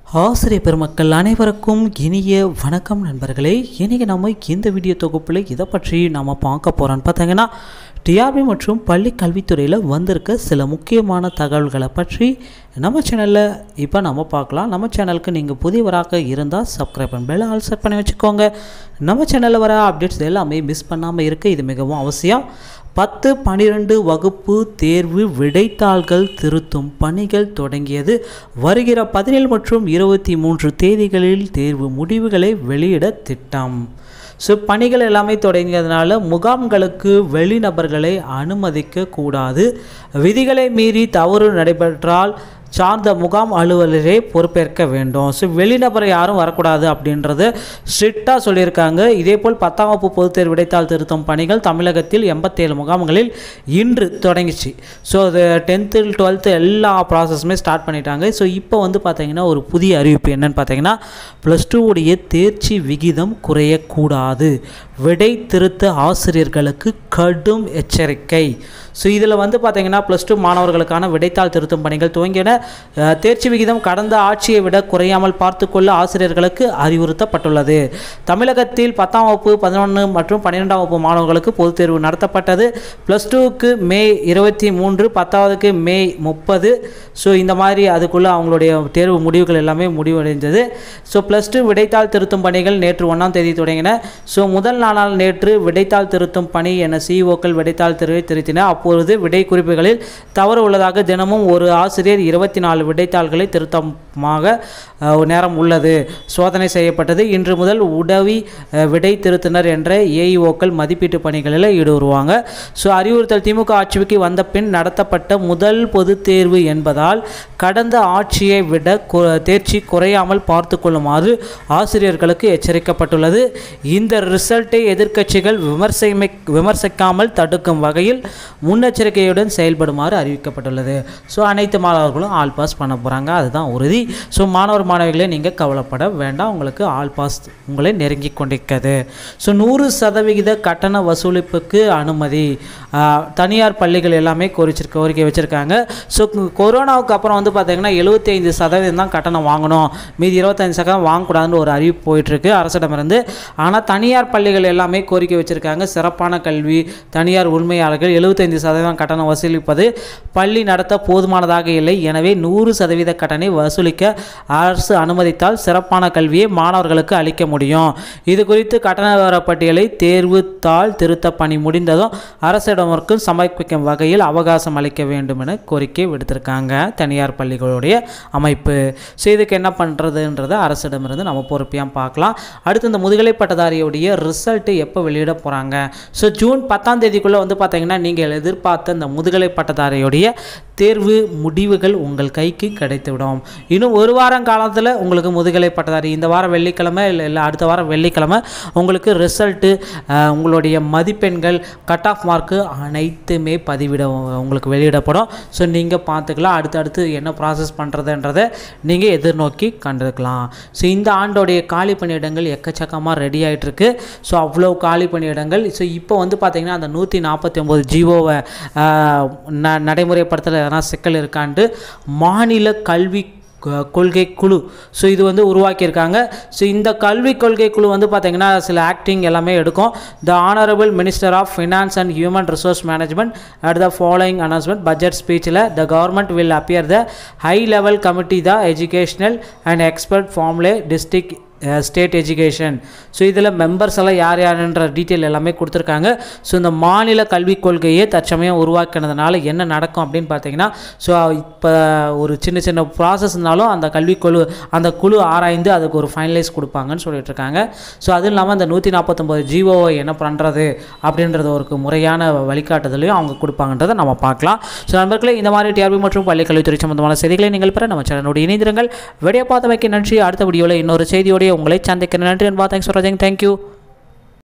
ஆசிரியர் பெருமக்கள் அனைவருக்கும் இனிய வணக்கம் நண்பர்களே இன்றைக்கி நம்ம இந்த வீடியோ தொகுப்பில் இதை பற்றி நம்ம பார்க்க போகிறோன்னு பார்த்தீங்கன்னா டிஆர்பி மற்றும் பள்ளி கல்வித்துறையில் வந்திருக்க சில முக்கியமான தகவல்களை பற்றி நம்ம சேனலில் இப்போ நம்ம பார்க்கலாம் நம்ம சேனலுக்கு நீங்கள் புதியவராக இருந்தால் சப்ஸ்கிரைப் பண்ணி பெல் ஆல் செட் பண்ணி வச்சுக்கோங்க நம்ம சேனலில் வர அப்டேட்ஸ் எல்லாமே மிஸ் பண்ணாமல் இருக்க இது மிகவும் அவசியம் பத்து பனிரெண்டு வகுப்பு தேர்வு விடைத்தாள்கள் திருத்தும் பணிகள் தொடங்கியது வருகிற பதினேழு மற்றும் இருபத்தி மூன்று தேதிகளில் தேர்வு முடிவுகளை வெளியிட திட்டம் ஸோ பணிகள் எல்லாமே தொடங்கியதுனால முகாம்களுக்கு வெளிநபர்களை அனுமதிக்க கூடாது விதிகளை மீறி தவறு நடைபெற்றால் சார்ந்த முகாம் அலுவலரே பொறுப்பேற்க வேண்டும் ஸோ வெளிநபர் யாரும் வரக்கூடாது அப்படின்றது ஸ்ட்ரிக்டாக சொல்லியிருக்காங்க இதேபோல் பத்தாம் வகுப்பு பொதுத் தேர்வு விடைத்தாள் திருத்தம் பணிகள் தமிழகத்தில் எண்பத்தேழு முகாம்களில் இன்று தொடங்கிச்சு ஸோ அது டென்த்து டுவெல்த்து எல்லா ப்ராசஸுமே ஸ்டார்ட் பண்ணிட்டாங்க ஸோ இப்போ வந்து பார்த்தீங்கன்னா ஒரு புதிய அறிவிப்பு என்னன்னு பார்த்தீங்கன்னா ப்ளஸ் டூவுடைய தேர்ச்சி விகிதம் குறையக்கூடாது விடை திருத்த ஆசிரியர்களுக்கு கடும் எச்சரிக்கை ஸோ இதில் வந்து பார்த்தீங்கன்னா ப்ளஸ் டூ மாணவர்களுக்கான விடைத்தாள் திருத்தும் பணிகள் துவங்கின அஹ், தேர்ச்சி விகிதம் கடந்த ஆட்சியை விட குறையாமல் பார்த்துக்கொள்ள ஆசிரியர்களுக்கு அறிவுறுத்தப்பட்டுள்ளது தமிழகத்தில் பத்தாம் வகுப்பு பதினொன்று மற்றும் பன்னிரெண்டாம் வகுப்பு மாணவர்களுக்கு பொதுத் தேர்வு நடத்தப்பட்டது ப்ளஸ் டூக்கு மே இருபத்தி மூன்று பத்தாவதுக்கு மே முப்பது ஸோ இந்த மாதிரி அதுக்குள்ளே அவங்களுடைய தேர்வு முடிவுகள் எல்லாமே முடிவடைந்தது ஸோ ப்ளஸ் டூ விடைத்தாள் திருத்தும் பணிகள் நேற்று ஒன்றாம் தேதி தொடங்கின ஸோ முதல் நாளால் நேற்று விடைத்தாள் திருத்தும் பணி என சிஇஓக்கள் விடைத்தாள் திரு திருத்தினர் அப்பொழுது விடை குறிப்புகளில் தவறு உள்ளதாக தினமும் ஒரு ஆசிரியர் இருபத்தி நாலு விடைத்தாள்களை திருத்தமாக அஹ், நேரம் உள்ளது சோதனை செய்யப்பட்டது இன்று முதல் உதவி அஹ், விடை திருத்தினர் என்ற ஏஇஓக்கள் மதிப்பீட்டு பணிகளில் ஈடுபடுவாங்க ஸோ அறிவுறுத்தல் திமுக ஆட்சிக்கு வந்த பின் நடத்தப்பட்ட முதல் பொதுத் தேர்வு என்பதால் கடந்த ஆட்சியை விட கு- தேர்ச்சி குறையாமல் பார்த்து கொள்ளுமாறு ஆசிரியர்களுக்கு எச்சரிக்கப்பட்டுள்ளது இந்த ரிசல்ட்டை எதிர்க்கட்சிகள் விமர்சைமை விமர்சிக்காமல் தடுக்கும் வகையில் முன்னெச்சரிக்கையுடன் செயல்படுமாறு அறிவிக்கப்பட்டுள்ளது ஸோ அனைத்து மாணவர்களும் ஆல் பாஸ் பண்ண போகிறாங்க அதுதான் உறுதி ஸோ மாணவர் மாணவிகளே நீங்கள் கவலைப்பட வேண்டாம் உங்களுக்கு ஆல் பாஸ் உங்களை நெருங்கி கொண்டிருக்கிறது ஸோ நூறு சதவிகித கட்டண வசூலிப்புக்கு அனுமதி ஆஹ், தனியார் பள்ளிகள் எல்லாமே கோரிச்சிருக்க கோரிக்கை வச்சுருக்காங்க ஸோ கொரோனாவுக்கு அப்புறம் வந்து பார்த்தீங்கன்னா எழுபத்தி ஐந்து சதவீதம் தான் கட்டணம் வாங்கணும் மீதி இருபத்தஞ்சு சதவீதம் வாங்கக்கூடாதுன்னு ஒரு அறிவிப்பு போயிட்டுருக்கு அரசிடமிருந்து ஆனால் தனியார் பள்ளிகள் எல்லாமே கோரிக்கை வச்சுருக்காங்க சிறப்பான கல்வி தனியார் உரிமையாளர்கள் எழுபத்தைந்து சதவீதம் கட்டணம் வசூலிப்பது பள்ளி நடத்த போதுமானதாக இல்லை எனவே நூறு சதவீத கட்டணை வசூலிக்க அரசு அனுமதித்தால் சிறப்பான கல்வியை மாணவர்களுக்கு அளிக்க முடியும் இது குறித்து கட்டண விவர பட்டியலை தேர்வு தாள் திருத்த பணி முடிந்ததும் அரசிடமிற்கு சமர்ப்பிக்கும் வகையில் அவகாசம் அளிக்க வேண்டும் என கோரிக்கை விடுத்திருக்காங்க தனியார் பள்ளிகளுடைய அமைப்பு ஸோ இதுக்கு என்ன பண்ணுறதுன்றதை அரசிடமிருந்து நம்ம பொறுப்பியாக பார்க்கலாம் அடுத்து இந்த முதுகலை பட்டதாரியுடைய ரிசல்ட்டு எப்போ வெளியிட போகிறாங்க ஸோ ஜூன் பத்தாம் தேதிக்குள்ளே வந்து பார்த்தீங்கன்னா நீங்கள் எதிர்பார்த்த இந்த முதுகலை பட்டதாரியுடைய தேர்வு முடிவுகள் உங்கள் கைக்கு கிடைத்துவிடும் இன்னும் ஒரு வாரம் காலத்தில் உங்களுக்கு முதுகலை பட்டதாரி இந்த வாரம் வெள்ளிக்கிழமை இல்லை இல்லை அடுத்த வாரம் வெள்ளிக்கிழமை உங்களுக்கு ரிசல்ட்டு உங்களுடைய மதிப்பெண்கள் கட் ஆஃப் மார்க்கு அனைத்துமே பதிவிட உங்களுக்கு வெளியிடப்படும் ஸோ நீங்கள் பார்த்துக்கலாம் அடுத்தடுத்து என்ன ப்ராசஸ் பண்ணுறதுன்றதை நீங்கள் எதிர்நோக்கி கண்டுக்கலாம் ஸோ இந்த ஆண்டோடைய காலி பணியிடங்கள் எக்கச்சக்கமாக ரெடி ஆகிட்டுருக்கு ஸோ அவ்வளோ காலி பணியிடங்கள் ஸோ இப்போ வந்து பார்த்திங்கன்னா அந்த நூற்றி நாற்பத்தி ஒம்பது ஜிஓவை ந நடைமுறைப்படுத்தல எதனா சிக்கல் இருக்கான்ட்டு மாநில கல்வி கொ- கொள்கை குழு ஸோ இது வந்து உருவாக்கியிருக்காங்க ஸோ இந்த கல்வி கொள்கை குழு வந்து பார்த்திங்கன்னா சில ஆக்டிங் எல்லாமே எடுக்கும் the honourable minister of finance and human resource management at the following announcement budget ஸ்பீச்சில் the government will appear the high level committee the educational and expert formally district state education so இதில் members எல்லாம் யார் யாருன்ற detail எல்லாமே கொடுத்துருக்காங்க so இந்த மாநில கல்விக் கொள்கையை தற்சமயம் உருவாக்கினதுனால என்ன நடக்கும் அப்படின்னு பார்த்தீங்கன்னா ஸோ இப்போ ஒரு சின்ன சின்ன ப்ராசஸ் இருந்தாலும் அந்த கல்விக் குழு அந்த குழு ஆராய்ந்து அதுக்கு ஒரு ஃபைனலைஸ் கொடுப்பாங்கன்னு சொல்லிட்டு இருக்காங்க ஸோ அதுவும் இல்லாமல் அந்த நூற்றி நாற்பத்தொம்போது ஜிஓவை என்ன பண்ணுறது அப்படின்றது ஒரு முறையான வழிகாட்டுதலையும் அவங்க கொடுப்பாங்கன்றதை நம்ம பார்க்கலாம் ஸோ நண்பர்களே இந்த மாதிரி டிஆர்பி மற்றும் பள்ளி கல்வித்துறை சம்பந்தமான செய்திகளை நீங்கள் பெற நம்ம சேனலோடு இணைந்திருங்கள் வீடியோ பார்த்தமைக்கு நன்றி அடுத்த வீடியோவில் இன்னொரு செய்தியோடைய உங்களை சந்திக்கிறேன் நன்றி அன்பா தேங்க்ஸ் ஃபார் வாட்சிங் தேங்க்யூ